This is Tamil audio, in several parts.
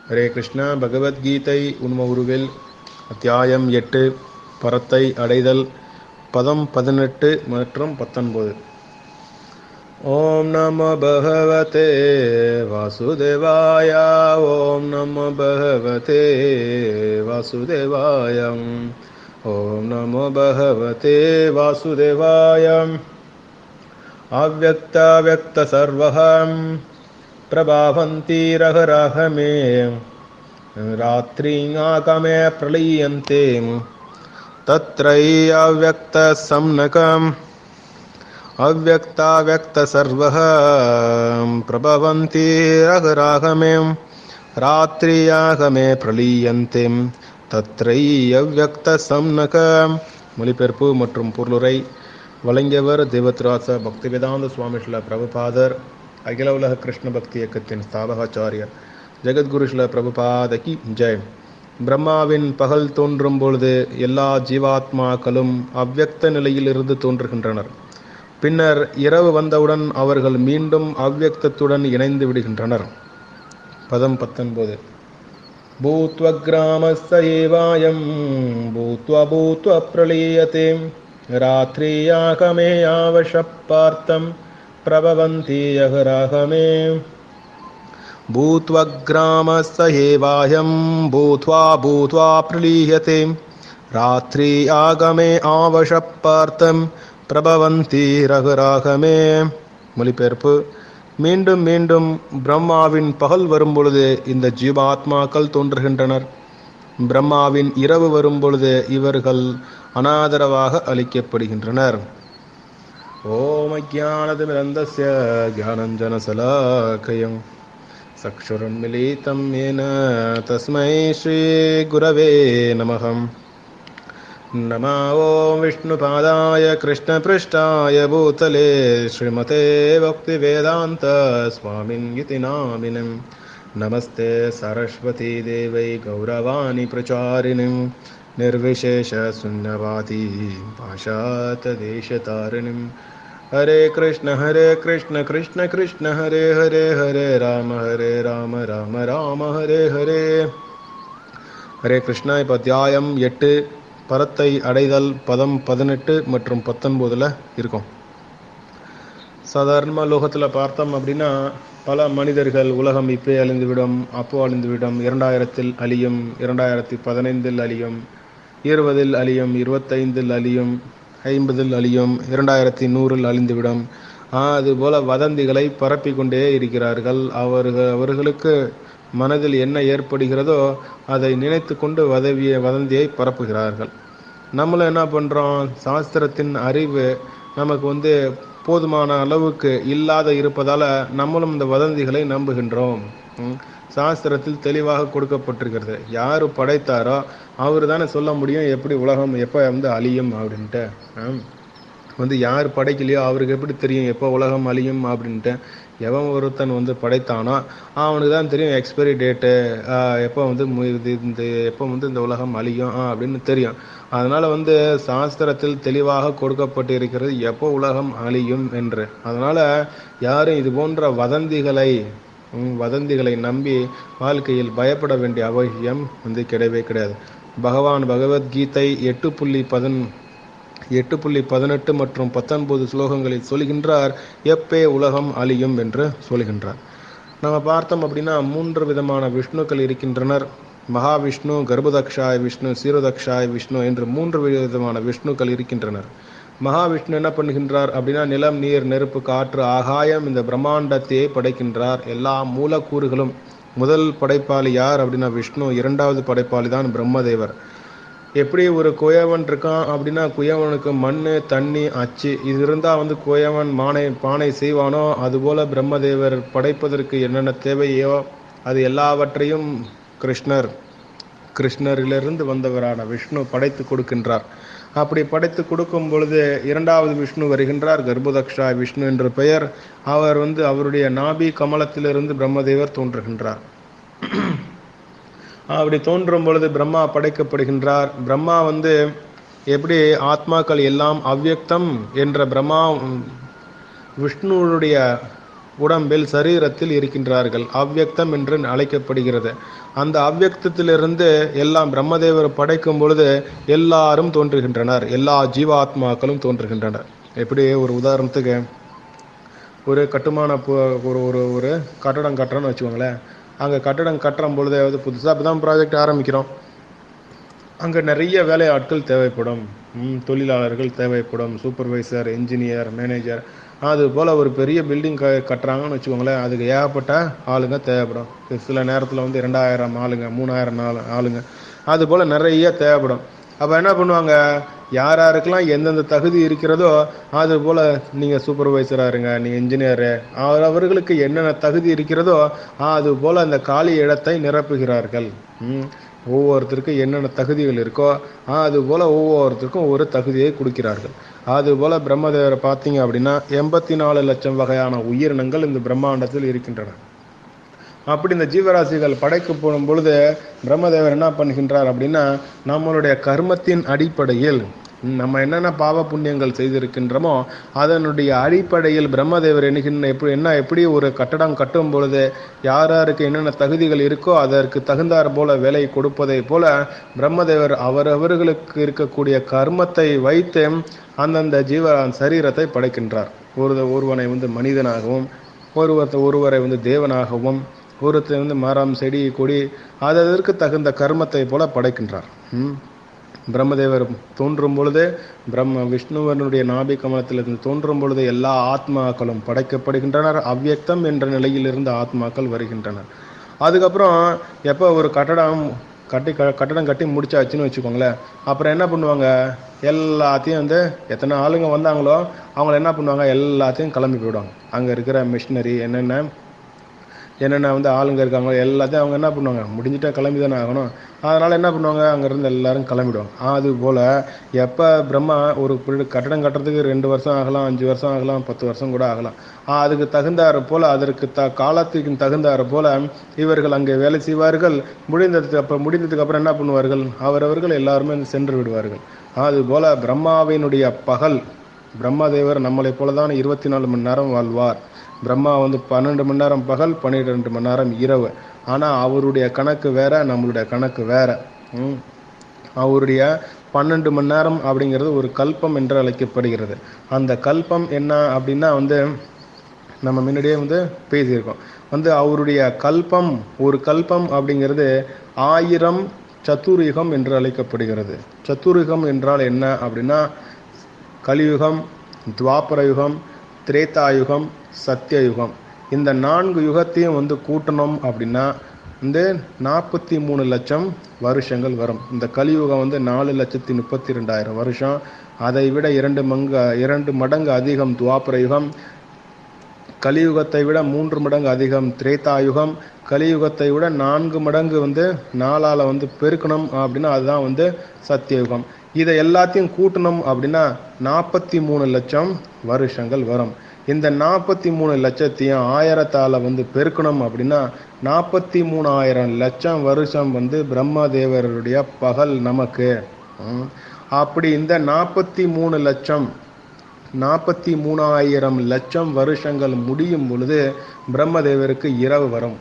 ஹரே கிருஷ்ணா பகவத்கீதை உண்ம உருவில் அத்தியாயம் எட்டு பரத்தை அடைதல் பதம் பதினெட்டு மற்றும் பத்தொன்பது ஓம் நம பகவதே வாசுதேவாய ஓம் நம பகவதே வாசுதேவாயம் ஓம் நமோ பகவதே வாசுதேவாயம் अव्यक्ताव्यक्तसर्वहं प्रभावन्ति रघराघमे रात्रिङाकमे प्रलीयन्ते तत्रैव्यक्तसम्नकम् अव्यक्ताव्यक्तसर्वः प्रभवन्ति रघराघमे ராத்திரியாகமே பிரலீயந்தே தத்ரை அவ்வக்தசம்னக மொழிபெயர்ப்பு மற்றும் பொருளுரை வழங்கியவர் தேவத்ராச பக்திவேதாந்த சுவாமி ஸ்ல பிரபுபாதர் அகில உலக கிருஷ்ண பக்தி இயக்கத்தின் ஸ்தாபகாச்சாரியர் ஜெகத்குரு ஸ்ல பிரபுபாதகி ஜெய் பிரம்மாவின் பகல் தோன்றும் பொழுது எல்லா ஜீவாத்மாக்களும் அவ்வக்த நிலையிலிருந்து தோன்றுகின்றனர் பின்னர் இரவு வந்தவுடன் அவர்கள் மீண்டும் அவ்வக்தத்துடன் இணைந்து விடுகின்றனர் பதம் பத்தொன்பது भूत्वग्रामस्य एवायं भूत्वा भूत्वा प्रलीयते रात्रियाकमे आवशपार्थं प्रभवन्ति अहराहमे भूत्वग्रामस्य एवायं भूत्वा भूत्वा प्रलीयते रात्रि आगमे आवशपार्थம் பிரபவந்தி ரகுராகமே மொழிபெயர்ப்பு மீண்டும் மீண்டும் பிரம்மாவின் பகல் வரும்பொழுது இந்த ஜீவாத்மாக்கள் தோன்றுகின்றனர் பிரம்மாவின் இரவு வரும்பொழுது இவர்கள் அனாதரவாக அளிக்கப்படுகின்றனர் ஓம் அஜானதமிரந்தஸ்ய ज्ञानञ्जनशलाकयं चक्षुरुन्मिलितं येन तस्मै श्रीगुरवे नमः नमा ॐ विष्णुपादाय कृष्णपृष्ठाय भूतले श्रीमते भक्तिवेदान्त स्वामिन् इति नामिनम् नमस्ते सरस्वतीदेवै गौरवाणि प्रचारिणीं निर्विशेषशून्यवादी भाषातदेशतारिणीं हरे कृष्ण हरे कृष्ण कृष्ण कृष्ण हरे हरे हरे राम हरे राम राम राम हरे हरे ஹரே கிருஷ்ணா இப்போ அத்தியாயம் எட்டு பரத்தை அடைதல் பதம் பதினெட்டு மற்றும் பத்தொன்பதுல இருக்கும் சாதாரணமாக லோகத்தில் பார்த்தோம் அப்படின்னா பல மனிதர்கள் உலகம் இப்போ அழிந்துவிடும் அப்போ அழிந்துவிடும் இரண்டாயிரத்தில் அழியும் இரண்டாயிரத்தி பதினைந்தில் அழியும் இருபதில் அழியும் இருபத்தைந்தில் அழியும் ஐம்பதில் அழியும் இரண்டாயிரத்தி நூறில் அழிந்துவிடும் அதுபோல வதந்திகளை பரப்பி கொண்டே இருக்கிறார்கள் அவர்கள் அவர்களுக்கு மனதில் என்ன ஏற்படுகிறதோ அதை நினைத்து கொண்டு வதவிய வதந்தியை பரப்புகிறார்கள் நம்மளும் என்ன பண்ணுறோம் சாஸ்திரத்தின் அறிவு நமக்கு வந்து போதுமான அளவுக்கு இல்லாத இருப்பதால் நம்மளும் இந்த வதந்திகளை நம்புகின்றோம் சாஸ்திரத்தில் தெளிவாக கொடுக்கப்பட்டிருக்கிறது யார் படைத்தாரோ அவர் தானே சொல்ல முடியும் எப்படி உலகம் எப்போ வந்து அழியும் அப்படின்ட்டு வந்து யார் படைக்கலையோ அவருக்கு எப்படி தெரியும் எப்போ உலகம் அழியும் அப்படின்ட்டு எவன் ஒருத்தன் வந்து படைத்தானோ அவனுக்கு தான் தெரியும் எக்ஸ்பைரி டேட்டு எப்போ வந்து இந்த எப்போ வந்து இந்த உலகம் அழியும் அப்படின்னு தெரியும் அதனால் வந்து சாஸ்திரத்தில் தெளிவாக கொடுக்கப்பட்டு இருக்கிறது எப்போ உலகம் அழியும் என்று அதனால் யாரும் இது போன்ற வதந்திகளை வதந்திகளை நம்பி வாழ்க்கையில் பயப்பட வேண்டிய அவசியம் வந்து கிடையவே கிடையாது பகவான் பகவத்கீதை எட்டு புள்ளி பதின் எட்டு புள்ளி பதினெட்டு மற்றும் பத்தொன்பது ஸ்லோகங்களில் சொல்கின்றார் எப்பே உலகம் அழியும் என்று சொல்கின்றார் நம்ம பார்த்தோம் அப்படின்னா மூன்று விதமான விஷ்ணுக்கள் இருக்கின்றனர் மகாவிஷ்ணு கர்ப்பதக்ஷாய் விஷ்ணு சீரதக்ஷாய் விஷ்ணு என்று மூன்று விதமான விஷ்ணுக்கள் இருக்கின்றனர் மகாவிஷ்ணு என்ன பண்ணுகின்றார் அப்படின்னா நிலம் நீர் நெருப்பு காற்று ஆகாயம் இந்த பிரம்மாண்டத்தையே படைக்கின்றார் எல்லா மூலக்கூறுகளும் முதல் படைப்பாளி யார் அப்படின்னா விஷ்ணு இரண்டாவது படைப்பாளி தான் பிரம்மதேவர் எப்படி ஒரு குயவன் இருக்கான் அப்படின்னா குயவனுக்கு மண் தண்ணி அச்சு இது இருந்தால் வந்து குயவன் மானை பானை செய்வானோ அதுபோல பிரம்மதேவர் படைப்பதற்கு என்னென்ன தேவையோ அது எல்லாவற்றையும் கிருஷ்ணர் கிருஷ்ணரிலிருந்து வந்தவரான விஷ்ணு படைத்து கொடுக்கின்றார் அப்படி படைத்து கொடுக்கும் பொழுது இரண்டாவது விஷ்ணு வருகின்றார் கர்ப்பதக்ஷா விஷ்ணு என்ற பெயர் அவர் வந்து அவருடைய நாபி கமலத்திலிருந்து பிரம்மதேவர் தோன்றுகின்றார் அப்படி தோன்றும் பொழுது பிரம்மா படைக்கப்படுகின்றார் பிரம்மா வந்து எப்படி ஆத்மாக்கள் எல்லாம் அவ்யக்தம் என்ற பிரம்மா விஷ்ணுவுடைய உடம்பில் சரீரத்தில் இருக்கின்றார்கள் அவ்யக்தம் என்று அழைக்கப்படுகிறது அந்த அவ்யக்தத்திலிருந்து எல்லாம் பிரம்மதேவர் படைக்கும் பொழுது எல்லாரும் தோன்றுகின்றனர் எல்லா ஜீவாத்மாக்களும் தோன்றுகின்றனர் எப்படி ஒரு உதாரணத்துக்கு ஒரு கட்டுமான பு- ஒரு ஒரு ஒரு கட்டடம் கட்டுறோன்னு வச்சுக்கோங்களேன் அங்கே கட்டடம் கட்டுற பொழுது அதாவது புதுசாக இப்போ தான் ப்ராஜெக்ட் ஆரம்பிக்கிறோம் அங்கே நிறைய வேலையாட்கள் தேவைப்படும் ம், தொழிலாளர்கள் தேவைப்படும் சூப்பர்வைசர் இன்ஜினியர் மேனேஜர் அது போல் ஒரு பெரிய பில்டிங் க கட்டுறாங்கன்னு வச்சுக்கோங்களேன் அதுக்கு ஏகப்பட்ட ஆளுங்க தேவைப்படும் சில நேரத்தில் வந்து ரெண்டாயிரம் ஆளுங்க மூணாயிரம் நாலு ஆளுங்க அது போல் நிறைய தேவைப்படும் அப்போ என்ன பண்ணுவாங்க யார் யாருக்கெல்லாம் எந்தெந்த தகுதி இருக்கிறதோ அது போல் நீங்கள் சூப்பர்வைசராக இருங்க நீங்கள் இன்ஜினியரு அவர் அவர்களுக்கு என்னென்ன தகுதி இருக்கிறதோ அது போல் அந்த காலி இடத்தை நிரப்புகிறார்கள் ம். ஒவ்வொருத்தருக்கும் என்னென்ன தகுதிகள் இருக்கோ அது போல் ஒவ்வொருத்தருக்கும் ஒரு தகுதியை கொடுக்கிறார்கள் அது போல் பிரம்மதேவரை பார்த்தீங்க அப்படின்னா எண்பத்தி நாலு லட்சம் வகையான உயிரினங்கள் இந்த பிரம்மாண்டத்தில் இருக்கின்றன அப்படி இந்த ஜீவராசிகள் படைக்கப்படும் பொழுது பிரம்மதேவர் என்ன பண்ணுகின்றார் அப்படின்னா நம்மளுடைய கர்மத்தின் அடிப்படையில் நம்ம என்னென்ன பாவ புண்ணியங்கள் செய்திருக்கின்றோமோ அதனுடைய அடிப்படையில் பிரம்மதேவர் எண்ணுகின்ற எப்படி என்ன எப்படி ஒரு கட்டடம் கட்டும் பொழுது யார் யாருக்கு என்னென்ன தகுதிகள் இருக்கோ அதற்கு தகுந்தாற் போல வேலை கொடுப்பதை போல பிரம்மதேவர் அவரவர்களுக்கு இருக்கக்கூடிய கர்மத்தை வைத்து அந்தந்த ஜீவ சரீரத்தை படைக்கின்றார் ஒரு ஒருவனை வந்து மனிதனாகவும் ஒருவர் ஒருவரை வந்து தேவனாகவும் ஒருத்தர் வந்து மரம் செடி கொடி அதற்கு தகுந்த கர்மத்தை போல படைக்கின்றார் ம். பிரம்மதேவர் தோன்றும் பொழுது பிரம்ம விஷ்ணுவனுடைய நாபி கமலத்திலிருந்து தோன்றும் பொழுது எல்லா ஆத்மாக்களும் படைக்கப்படுகின்றனர் அவ்யக்தம் என்ற நிலையில் இருந்து ஆத்மாக்கள் வருகின்றனர் அதுக்கப்புறம் எப்போ ஒரு கட்டடம் கட்டி க கட்டடம் கட்டி முடிச்சாச்சுன்னு வச்சுக்கோங்களேன் அப்புறம் என்ன பண்ணுவாங்க எல்லாத்தையும் வந்து எத்தனை ஆளுங்க வந்தாங்களோ அவங்கள என்ன பண்ணுவாங்க எல்லாத்தையும் கிளம்பி போயிடுவாங்க அங்கே இருக்கிற மிஷினரி என்னென்ன என்னென்ன வந்து ஆளுங்க இருக்காங்களோ எல்லாத்தையும் அவங்க என்ன பண்ணுவாங்க முடிஞ்சிட்டா கிளம்பி தானே ஆகணும் அதனால் என்ன பண்ணுவாங்க அங்கேருந்து எல்லாரும் கிளம்பிடுவாங்க அது போல் எப்போ பிரம்மா ஒரு புல் கட்டடம் கட்டுறதுக்கு ரெண்டு வருஷம் ஆகலாம் அஞ்சு வருஷம் ஆகலாம் பத்து வருஷம் கூட ஆகலாம் ஆஹ் அதுக்கு தகுந்தாறு போல் அதற்கு த காலத்துக்கு தகுந்தாறு போல் இவர்கள் அங்கே வேலை செய்வார்கள் முடிந்ததுக்கு அப்புறம் முடிந்ததுக்கு அப்புறம் என்ன பண்ணுவார்கள் அவரவர்கள் எல்லாருமே சென்று விடுவார்கள் அது போல் பிரம்மாவினுடைய பகல் பிரம்மாதேவர் நம்மளைப் போல தான் இருபத்தி நாலு மணி நேரம் வாழ்வார் பிரம்மா வந்து பன்னெண்டு மணி நேரம் பகல் பன்னிரெண்டு மணி நேரம் இரவு ஆனால் அவருடைய கணக்கு வேற நம்மளுடைய கணக்கு வேற ம். அவருடைய பன்னெண்டு மணி நேரம் அப்படிங்கிறது ஒரு கல்பம் என்று அழைக்கப்படுகிறது அந்த கல்பம் என்ன அப்படின்னா வந்து நம்ம முன்னாடியே வந்து பேசியிருக்கோம் வந்து அவருடைய கல்பம் ஒரு கல்பம் அப்படிங்கிறது ஆயிரம் சத்துருயுகம் என்று அழைக்கப்படுகிறது சத்துருயுகம் என்றால் என்ன அப்படின்னா கலியுகம் துவாபர யுகம் திரேதாயுகம் சத்தியயுகம் இந்த நான்கு யுகத்தையும் வந்து கூட்டணும் அப்படின்னா வந்து நாற்பத்தி மூணு லட்சம் வருஷங்கள் வரும் இந்த கலியுகம் வந்து நாலு லட்சத்தி முப்பத்தி ரெண்டாயிரம் வருஷம் அதை விட இரண்டு மங்கு இரண்டு மடங்கு அதிகம் துவாபர யுகம் கலியுகத்தை விட மூன்று மடங்கு அதிகம் திரேதாயுகம் கலியுகத்தை விட நான்கு மடங்கு வந்து நாலால வந்து பெருக்கணும் அப்படின்னா அதுதான் வந்து சத்தியயுகம் இதை எல்லாத்தையும் கூட்டணும் அப்படின்னா நாற்பத்தி மூணு லட்சம் வருஷங்கள் வரும் இந்த நாற்பத்தி மூணு லட்சத்தையும் ஆயிரத்தால வந்து பெருக்கணும் அப்படின்னா நாற்பத்தி மூணாயிரம் லட்சம் வருஷம் வந்து பிரம்மதேவருடைய பகல் நமக்கு ம். அப்படி இந்த நாற்பத்தி மூணு லட்சம் நாற்பத்தி மூணாயிரம் லட்சம் வருஷங்கள் முடியும் பொழுது பிரம்மதேவருக்கு இரவு வரும்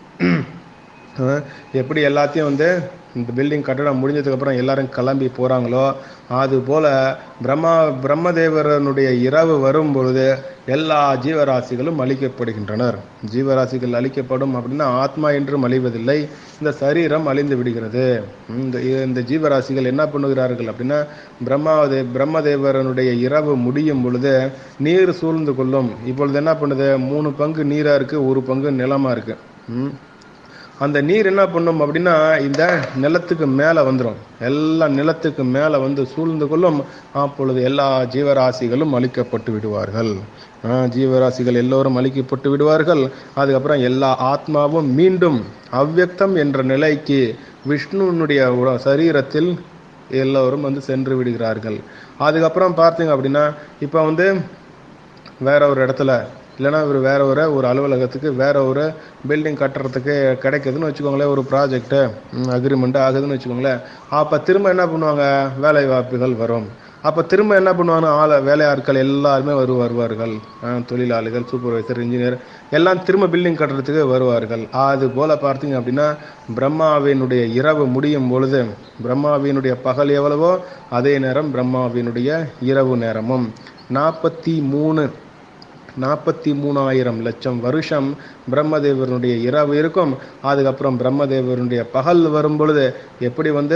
அஹ் எப்படி எல்லாத்தையும் வந்து இந்த பில்டிங் கட்டடம் முடிஞ்சதுக்கு அப்புறம் எல்லாரும் கிளம்பி போறாங்களோ அது போல பிரம்மா பிரம்மதேவரனுடைய இரவு வரும் பொழுது எல்லா ஜீவராசிகளும் அழிக்கப்படுகின்றனர் ஜீவராசிகள் அழிக்கப்படும் அப்படின்னா ஆத்மா என்றும் அழிவதில்லை இந்த சரீரம் அழிந்து விடுகிறது இந்த இந்த ஜீவராசிகள் என்ன பண்ணுகிறார்கள் அப்படின்னா பிரம்மாதே பிரம்மதேவரனுடைய இரவு முடியும் பொழுது நீர் சூழ்ந்து கொள்ளும் இப்பொழுது என்ன பண்ணுது மூணு பங்கு நீரா இருக்கு ஒரு பங்கு நிலமா இருக்கு ம். அந்த நீர் என்ன பண்ணும் அப்படின்னா இந்த நிலத்துக்கு மேலே வந்துடும் எல்லா நிலத்துக்கு மேலே வந்து சூழ்ந்து கொள்ளும் அப்பொழுது எல்லா ஜீவராசிகளும் அழிக்கப்பட்டு விடுவார்கள் ஆ, ஜீவராசிகள் எல்லோரும் அழிக்கப்பட்டு விடுவார்கள் அதுக்கப்புறம் எல்லா ஆத்மாவும் மீண்டும் அவ்யக்தம் என்ற நிலைக்கு விஷ்ணுனுடைய உட- சரீரத்தில் எல்லோரும் வந்து சென்று விடுகிறார்கள் அதுக்கப்புறம் பார்த்தீங்க அப்படின்னா இப்போ வந்து வேற ஒரு இடத்துல இல்லைன்னா ஒரு வேற ஒரு ஒரு அலுவலகத்துக்கு வேற ஒரு பில்டிங் கட்டுறதுக்கு கிடைக்குதுன்னு வச்சுக்கோங்களேன் ஒரு ப்ராஜெக்ட்டு அக்ரிமெண்ட் ஆகுதுன்னு வச்சுக்கோங்களேன் அப்போ திரும்ப என்ன பண்ணுவாங்க வேலை வாய்ப்புகள் வரும் அப்போ திரும்ப என்ன பண்ணுவாங்க ஆளை வேலையாட்கள் எல்லாருமே வரு வருவார்கள் அஹ் தொழிலாளிகள் சூப்பர்வைசர் இன்ஜினியர் எல்லாம் திரும்ப பில்டிங் கட்டுறதுக்கு வருவார்கள் அது போல பார்த்தீங்க அப்படின்னா பிரம்மாவினுடைய இரவு முடியும் பொழுது பிரம்மாவினுடைய பகல் எவ்வளவோ அதே நேரம் பிரம்மாவினுடைய இரவு நேரமும் நாற்பத்தி மூணு நாற்பத்தி மூணாயிரம் லட்சம் வருஷம் பிரம்மதேவருடைய இரவு இருக்கும் அதுக்கப்புறம் பிரம்மதேவருடைய பகல் வரும் பொழுது எப்படி வந்து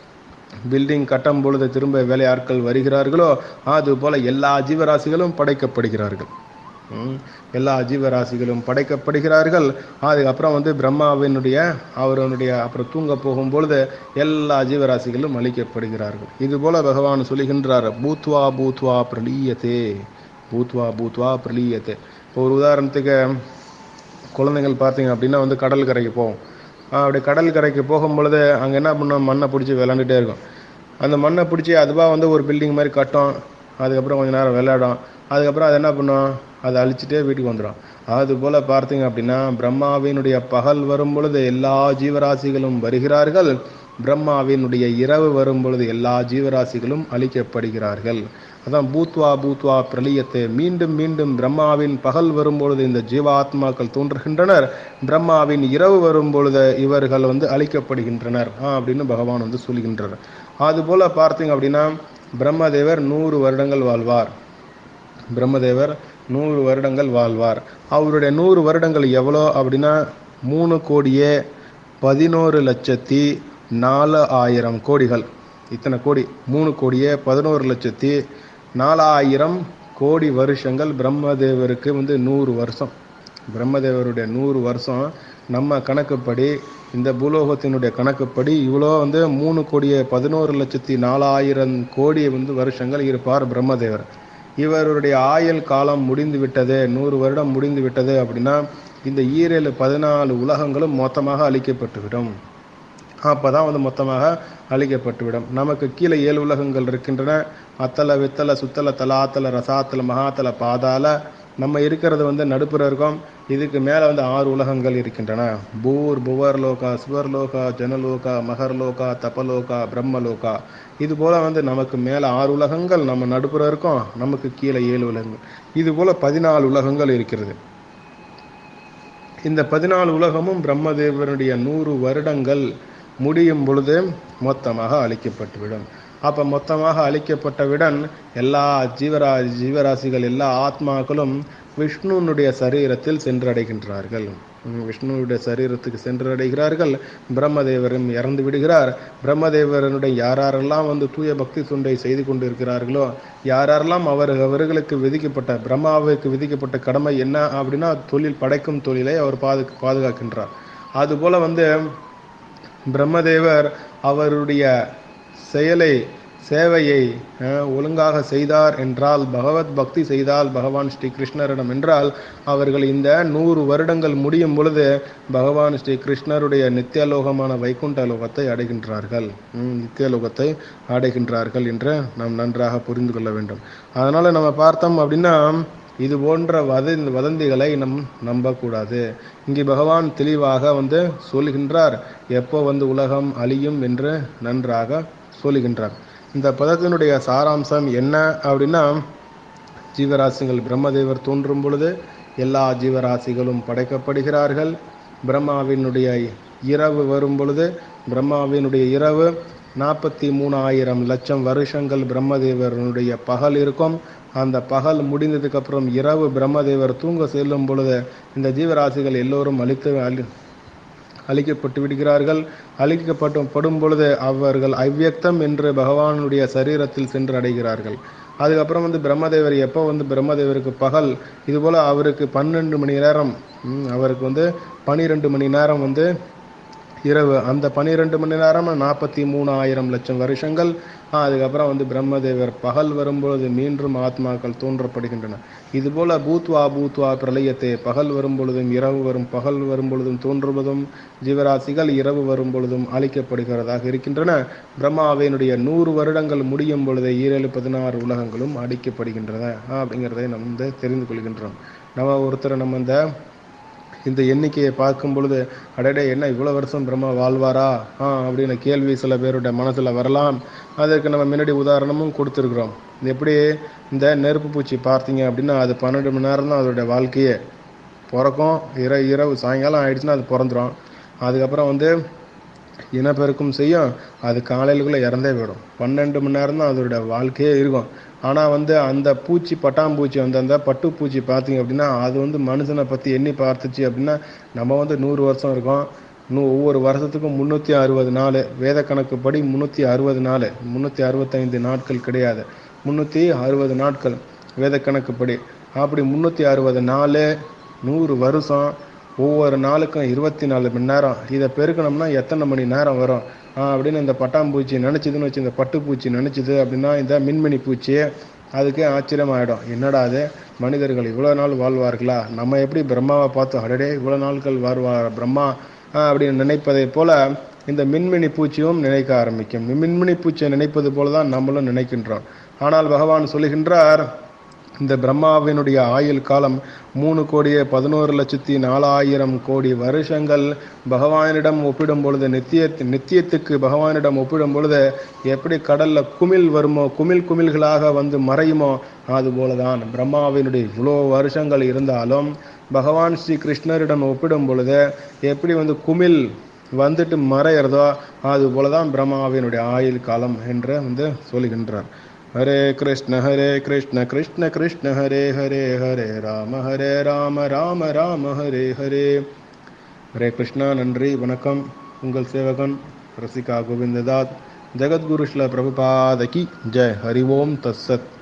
பில்டிங் கட்டும் பொழுது திரும்ப வேலையாட்கள் வருகிறார்களோ அது போல எல்லா ஜீவராசிகளும் படைக்கப்படுகிறார்கள் ம். எல்லா ஜீவராசிகளும் படைக்கப்படுகிறார்கள் அதுக்கப்புறம் வந்து பிரம்மாவினுடைய அவருடைய அப்புறம் தூங்க போகும் பொழுது எல்லா ஜீவராசிகளும் அழிக்கப்படுகிறார்கள் இது போல பகவான் சொல்லுகின்றார் பூத்வா பூத்வா பிரலீயத்தே பூத்வா பூத்வா பிரலீயத்தே இப்போ ஒரு உதாரணத்துக்கு குழந்தைகள் பார்த்தீங்க அப்படின்னா வந்து கடல் கரைக்கு போகும் ஆஹ் அப்படி கடல் கரைக்கு போகும் பொழுது அங்கே என்ன பண்ணோம் மண்ணை பிடிச்சி விளாண்டுட்டே இருக்கும் அந்த மண்ணை பிடிச்சி அதுவாக வந்து ஒரு பில்டிங் மாதிரி கட்டும் அதுக்கப்புறம் கொஞ்ச நேரம் விளையாடும் அதுக்கப்புறம் அது என்ன பண்ணும் அதை அழிச்சிட்டே வீட்டுக்கு வந்துடும் அது போல பார்த்தீங்க அப்படின்னா பிரம்மாவினுடைய பகல் வரும் பொழுது எல்லா ஜீவராசிகளும் வருகிறார்கள் பிரம்மாவினுடைய இரவு வரும் பொழுது எல்லா ஜீவராசிகளும் அழிக்கப்படுகிறார்கள் அதான் பூத்வா பூத்வா பிரளியத்தை மீண்டும் மீண்டும் பிரம்மாவின் பகல் வரும்பொழுது இந்த ஜீவாத்மாக்கள் தோன்றுகின்றனர் பிரம்மாவின் இரவு வரும் பொழுது இவர்கள் வந்து அழிக்கப்படுகின்றனர் ஆ, அப்படின்னு பகவான் வந்து சொல்கின்றார் அதுபோல பார்த்தீங்க அப்படின்னா பிரம்மதேவர் நூறு வருடங்கள் வாழ்வார் பிரம்மதேவர் நூறு வருடங்கள் வாழ்வார் அவருடைய நூறு வருடங்கள் எவ்வளோ அப்படின்னா மூணு கோடியே பதினோரு லட்சத்தி நாலு ஆயிரம் கோடிகள் இத்தனை கோடி மூணு கோடியே பதினோரு லட்சத்தி நாலாயிரம் கோடி வருஷங்கள் பிரம்மதேவருக்கு வந்து நூறு வருஷம் பிரம்மதேவருடைய நூறு வருஷம் நம்ம கணக்குப்படி இந்த பூலோகத்தினுடைய கணக்குப்படி இவ்வளோ வந்து மூணு கோடியே பதினோரு லட்சத்தி நாலாயிரம் கோடி வந்து வருஷங்கள் இருப்பார் பிரம்மதேவர் இவருடைய ஆயுள் காலம் முடிந்து விட்டது நூறு வருடம் முடிந்து விட்டது அப்படின்னா இந்த ஈரேழு பதினாலு உலகங்களும் மொத்தமாக அழிக்கப்பட்டுவிடும் அப்பதான் வந்து மொத்தமாக அழிக்கப்பட்டுவிடும் நமக்கு கீழே ஏழு உலகங்கள் இருக்கின்றன அத்தல வித்தல சுத்தல தலாத்தல ரசாத்தல மகாத்தல பாதாள நம்ம இருக்கிறது வந்து நடுப்புற இருக்கோம் இதுக்கு மேலே வந்து ஆறு உலகங்கள் இருக்கின்றன பூர் புவர்லோகா சுவர்லோகா ஜனலோகா மகர்லோகா தபலோகா பிரம்மலோகா இது போல வந்து நமக்கு மேலே ஆறு உலகங்கள் நம்ம நடுப்புற இருக்கோம் நமக்கு கீழே ஏழு உலகங்கள் இது போல பதினாலு உலகங்கள் இருக்கிறது இந்த பதினாலு உலகமும் பிரம்மதேவனுடைய நூறு வருடங்கள் முடியும் பொழுது மொத்தமாக அழிக்கப்பட்டுவிடும் அப்ப மொத்தமாக அழிக்கப்பட்டவுடன் எல்லா ஜீவரா ஜீவராசிகள் எல்லா ஆத்மாக்களும் விஷ்ணுனுடைய சரீரத்தில் சென்றடைகின்றார்கள் உம், விஷ்ணுனுடைய சரீரத்துக்கு சென்றடைகிறார்கள் பிரம்மதேவரும் இறந்து விடுகிறார் பிரம்மதேவரனுடைய யாரெல்லாம் வந்து தூய பக்தி தொண்டை செய்து கொண்டிருக்கிறார்களோ யாரெல்லாம் அவர் அவர்களுக்கு விதிக்கப்பட்ட பிரம்மாவுக்கு விதிக்கப்பட்ட கடமை என்ன அப்படின்னா தொழில் படைக்கும் தொழிலை அவர் பாது பாதுகாக்கின்றார் அதுபோல வந்து பிரம்மதேவர் அவருடைய செயலை சேவையை அஹ், ஒழுங்காக செய்தார் என்றால் பகவத் பக்தி செய்தால் பகவான் ஸ்ரீ கிருஷ்ணரிடம் என்றால் அவர்கள் இந்த நூறு வருடங்கள் முடியும் பொழுது பகவான் ஸ்ரீ கிருஷ்ணருடைய நித்தியலோகமான வைகுண்ட லோகத்தை அடைகின்றார்கள் ம், நித்தியலோகத்தை அடைகின்றார்கள் என்று நாம் நன்றாக புரிந்து கொள்ள வேண்டும் அதனால நம்ம பார்த்தோம் அப்படின்னா இது போன்ற வத வதந்திகளை நம் நம்பக்கூடாது இங்கே பகவான் தெளிவாக வந்து சொல்கின்றார் எப்போ வந்து உலகம் அழியும் என்று நன்றாக சொல்லுகின்றார் இந்த பதத்தினுடைய சாராம்சம் என்ன அப்படின்னா ஜீவராசிகள் பிரம்மதேவர் தோன்றும் பொழுது எல்லா ஜீவராசிகளும் படைக்கப்படுகிறார்கள் பிரம்மாவினுடைய இரவு வரும் பொழுது பிரம்மாவினுடைய இரவு நாற்பத்தி மூணாயிரம் லட்சம் வருஷங்கள் பிரம்மதேவருடைய பகல் இருக்கும் அந்த பகல் முடிந்ததுக்கு அப்புறம் இரவு பிரம்மதேவர் தூங்க செல்லும் பொழுது இந்த ஜீவராசிகள் எல்லோரும் அழித்து அழி அழிக்கப்பட்டு விடுகிறார்கள் அழிக்கப்பட்டு படும் பொழுது அவர்கள் அவ்வியக்தம் என்று பகவானுடைய சரீரத்தில் சென்று அடைகிறார்கள் அதுக்கப்புறம் வந்து பிரம்மதேவர் எப்போ வந்து பிரம்மதேவருக்கு பகல் இதுபோல் அவருக்கு பன்னெண்டு மணி நேரம் ம், அவருக்கு வந்து பனிரெண்டு மணி நேரம் வந்து இரவு அந்த பனிரெண்டு மணி நேரம் நாற்பத்தி மூணாயிரம் லட்சம் வருஷங்கள் ஆஹ், அதுக்கப்புறம் வந்து பிரம்மதேவர் பகல் வரும்பொழுது மீண்டும் ஆத்மாக்கள் தோன்றப்படுகின்றன இதுபோல பூத்வா பூத்வா பிரளயத்தை பகல் வரும் பொழுதும் இரவு வரும் பகல் வரும் பொழுதும் தோன்றுவதும் ஜீவராசிகள் இரவு வரும் பொழுதும் அழிக்கப்படுகிறதாக இருக்கின்றன பிரம்மாவினுடைய நூறு வருடங்கள் முடியும் பொழுது ஈரேழு பதினாறு உலகங்களும் அடிக்கப்படுகின்றன அப்படிங்கிறதை நம்ம வந்து தெரிந்து கொள்கின்றோம் நம்ம ஒருத்தர் நம்ம இந்த இந்த எண்ணிக்கையை பார்க்கும் பொழுது அடடே என்ன இவ்வளோ வருஷம் பிரம்மா வாழ்வாரா ஆ அப்படின்னு கேள்வி சில பேருடைய மனசில் வரலாம் அதற்கு நம்ம முன்னாடி உதாரணமும் கொடுத்துருக்குறோம் எப்படி இந்த நெருப்பு பூச்சி பார்த்தீங்க அப்படின்னா அது பன்னெண்டு மணி நேரம் தான் அதோடைய வாழ்க்கையே பிறக்கும் இர இரவு சாயங்காலம் ஆயிடுச்சுன்னா அது பிறந்துடும் அதுக்கப்புறம் வந்து இனப்பெருக்கம் செய்யும் அது காலையிலுக்குள்ளே இறந்தே போயிடும் பன்னெண்டு மணி நேரம் தான் அதோட வாழ்க்கையே இருக்கும் ஆனால் வந்து அந்த பூச்சி பட்டாம்பூச்சி வந்து அந்த பட்டுப்பூச்சி பார்த்தீங்க அப்படின்னா அது வந்து மனுஷனை பற்றி எண்ணி பார்த்துச்சு அப்படின்னா நம்ம வந்து நூறு வருஷம் இருக்கோம் இன்னும் ஒவ்வொரு வருஷத்துக்கும் முந்நூற்றி அறுபது நாள் வேத கணக்குப்படி முந்நூற்றி அறுபது நாள் முந்நூற்றி அறுபத்தைந்து நாட்கள் கிடையாது முந்நூற்றி அறுபது நாட்கள் வேத கணக்குப்படி அப்படி முந்நூற்றி அறுபது நாள் நூறு வருஷம் ஒவ்வொரு நாளுக்கும் இருபத்தி நாலு மணி நேரம் இதை பெருக்கணும்னா எத்தனை மணி நேரம் வரும் ஆ, அப்படின்னு இந்த பட்டாம்பூச்சி நினச்சிதுன்னு வச்சு இந்த பட்டுப்பூச்சி நினச்சிது அப்படின்னா இந்த மின்மினி பூச்சி அதுக்கே ஆச்சரியமாயிடும் என்னடா அது மனிதர்கள் இவ்வளோ நாள் வாழ்வார்களா நம்ம எப்படி பிரம்மாவை பார்த்தோம் அடடே இவ்வளோ நாட்கள் வாழ்வார் பிரம்மா ஆ, அப்படின்னு நினைப்பதை போல இந்த மின்மினி பூச்சியும் நினைக்க ஆரம்பிக்கும் மின்மினி பூச்சியை நினைப்பது போல தான் நம்மளும் நினைக்கின்றோம் ஆனால் பகவான் சொல்லுகின்றார் இந்த பிரம்மாவினுடைய ஆயுள் காலம் மூணு கோடியே பதினோரு லட்சத்தி நாலாயிரம் கோடி வருஷங்கள் பகவானிடம் ஒப்பிடும் பொழுது நித்திய நித்தியத்துக்கு பகவானிடம் ஒப்பிடும் பொழுது எப்படி கடல்ல குமிழ் வருமோ குமிழ் குமிழ்களாக வந்து மறையுமோ அது போலதான் பிரம்மாவினுடைய இவ்வளோ வருஷங்கள் இருந்தாலும் பகவான் ஸ்ரீ கிருஷ்ணரிடம் ஒப்பிடும் பொழுது எப்படி வந்து குமிழ் வந்துட்டு மறையிறதோ அது போலதான் பிரம்மாவினுடைய ஆயுள் காலம் என்று வந்து சொல்லுகின்றார் ஹரே கிருஷ்ண ஹரே கிருஷ்ண கிருஷ்ண கிருஷ்ண ஹரே ஹரே ஹரே ராம ஹரே ராம ராம ராம ஹரே ஹரே ஹரே கிருஷ்ணா நன்றி வணக்கம் உங்கள் சேவகன் ரசிகா கோவிந்ததாத் ஜெகத்குரு ஸ்ல பிரபுபாதகி ஜெய் ஹரி ஓம் தஸ்ஸத்